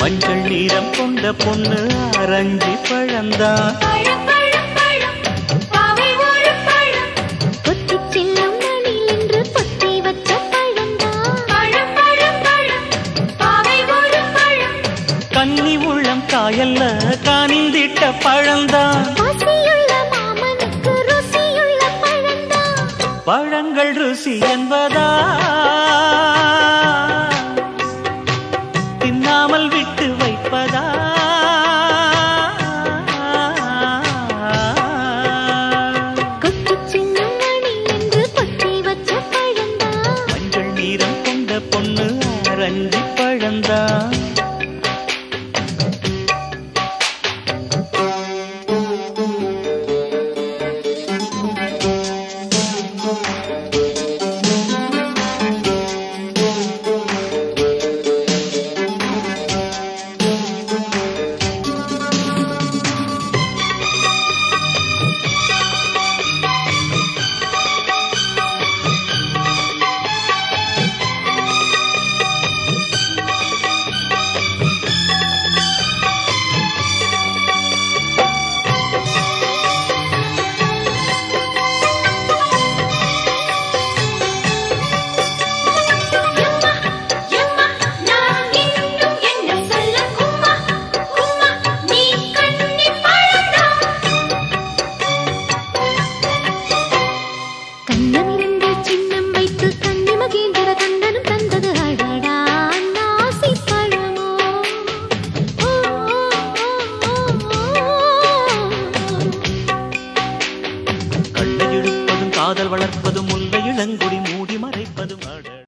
மஞ்சள் நீரம் கொண்ட பொண்ணு அரஞ்சி பழந்தான் பழம் பழம் பழம் பாவை ஒரு பழம் பொத்திச் செல்லும் நாளில் என்று பொத்தி வச்ச பழந்தான் பழம் பழம் பழம் பாவை ஒரு பழம் கன்னி உள்ளம் காயல்ல காணிந்திட்ட பழந்தான் ஆசையுள்ள மாமனுக்கு ருசியுள்ள பழந்தான் பழங்கள் ருசி என்பதா தின்னாமல் விட்டு வைப்பதா கொத்திச் செல்லும் நாளில் என்று பொத்தி வச்ச பழந்தான் மஞ்சள் நீரம் கொண்ட பொண்ணு அரஞ்சி பழந்தான் எம்மா எம்மா நான் இன்னும் என்ன சொல்ல கும்மா கும்மா நீ கண்ணி பழந்தான் கண்ணமிருந்து சின்னம் வைத்து கண்ணி மகேந்திர கண்ணனும் தந்தது அடடா நாசி பழமோ ஓ, ஓ, ஓ, ஓ, ஓ. கண்ணை இழுப்பதும் காதல் வளர்ப்பதும் முல்லை இளங்குடி மூடி மறைப்பதும் அட